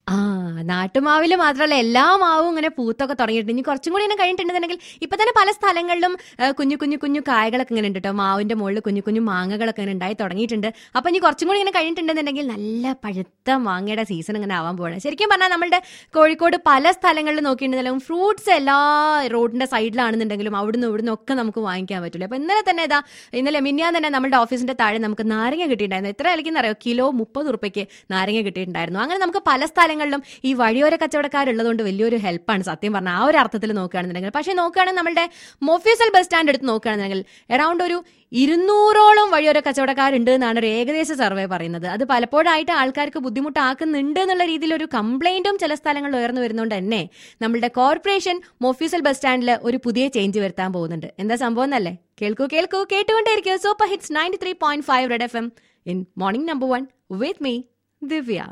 ആ നാട്ടുമാവില് മാത്രമല്ല എല്ലാ മാവും ഇങ്ങനെ പൂത്തൊക്കെ തുടങ്ങിയിട്ടുണ്ട് ഇനി കുറച്ചും കൂടി ഇങ്ങനെ കഴിഞ്ഞിട്ടുണ്ടെന്നുണ്ടെങ്കിൽ ഇപ്പൊ തന്നെ പല സ്ഥലങ്ങളിലും ആ, കുഞ്ഞു കുഞ്ഞു കുഞ്ഞു കായകളൊക്കെ ഇങ്ങനെ ഉണ്ട് കേട്ടോ മാവിന്റെ മുകളിൽ കുഞ്ഞു കുഞ്ഞു മാങ്ങകളൊക്കെ ഇങ്ങനെ ഉണ്ടായി തുടങ്ങിയിട്ടുണ്ട് അപ്പൊ ഇനി കുറച്ചും കൂടി ഇങ്ങനെ കഴിഞ്ഞിട്ടുണ്ടെന്നുണ്ടെങ്കിൽ നല്ല പഴുത്ത മാങ്ങയുടെ സീസൺ ഇങ്ങനെ ആവാൻ പോവാണ് ശരിക്കും പറഞ്ഞാൽ നമ്മുടെ കോഴിക്കോട് പല സ്ഥലങ്ങളിൽ നോക്കിയിട്ടുണ്ടെങ്കിലും ഫ്രൂട്ട്സ് എല്ലാ റോഡിന്റെ സൈഡിലാണെന്നുണ്ടെങ്കിലും അവിടുന്ന് ഇവിടുന്ന് ഒക്കെ നമുക്ക് വാങ്ങിക്കാൻ പറ്റില്ല അപ്പൊ ഇന്നലെ തന്നെ ഇതാ ഇന്നലെ മിന്നാൻ തന്നെ നമ്മുടെ ഓഫീസിന്റെ താഴെ നമുക്ക് നാരങ്ങ കിട്ടിയിട്ടുണ്ടായിരുന്നു എത്ര വിലയ്ക്കെന്ന് അറിയോ കിലോ മുപ്പത് ഉറുപ്പ്യക്ക് നാരങ്ങ കിട്ടിയിട്ടുണ്ടായിരുന്നു അങ്ങനെ നമുക്ക് പല സ്ഥലങ്ങളിലും ഈ വഴിയോര കച്ചവടക്കാരുള്ളതുകൊണ്ട് വലിയൊരു ഹെൽപ്പാണ് സത്യം പറഞ്ഞാൽ ആ ഒരു അർത്ഥത്തിൽ നോക്കുകയാണെന്നുണ്ടെങ്കിൽ പക്ഷേ നോക്കുകയാണെങ്കിൽ നമ്മുടെ മൊഫ്യൂസൽ ബസ് സ്റ്റാൻഡ് എടുത്ത് നോക്കുകയാണെന്നുണ്ടെങ്കിൽ അറൗണ്ട് ഒരു ഇരുന്നൂറോളം വഴിയോര കച്ചവടക്കാരുണ്ട് എന്നാണ് ഒരു ഏകദേശ സർവേ പറയുന്നത് അത് പലപ്പോഴായിട്ട് ആൾക്കാർക്ക് ബുദ്ധിമുട്ടാക്കുന്നുണ്ട് എന്നുള്ള രീതിയിൽ ഒരു കംപ്ലൈന്റും ചില സ്ഥലങ്ങളിൽ ഉയർന്നു വരുന്നതുകൊണ്ട് തന്നെ നമ്മുടെ കോർപ്പറേഷൻ മൊഫ്യൂസൽ ബസ് സ്റ്റാൻഡിൽ ഒരു പുതിയ ചേഞ്ച് വരുത്താൻ പോകുന്നുണ്ട് എന്താ സംഭവം എന്നല്ലേ കേൾക്കൂ കേൾക്കൂ കേട്ടുകൊണ്ടേയിരിക്കും super hits ninety three point five red F M in morning number one with me Divya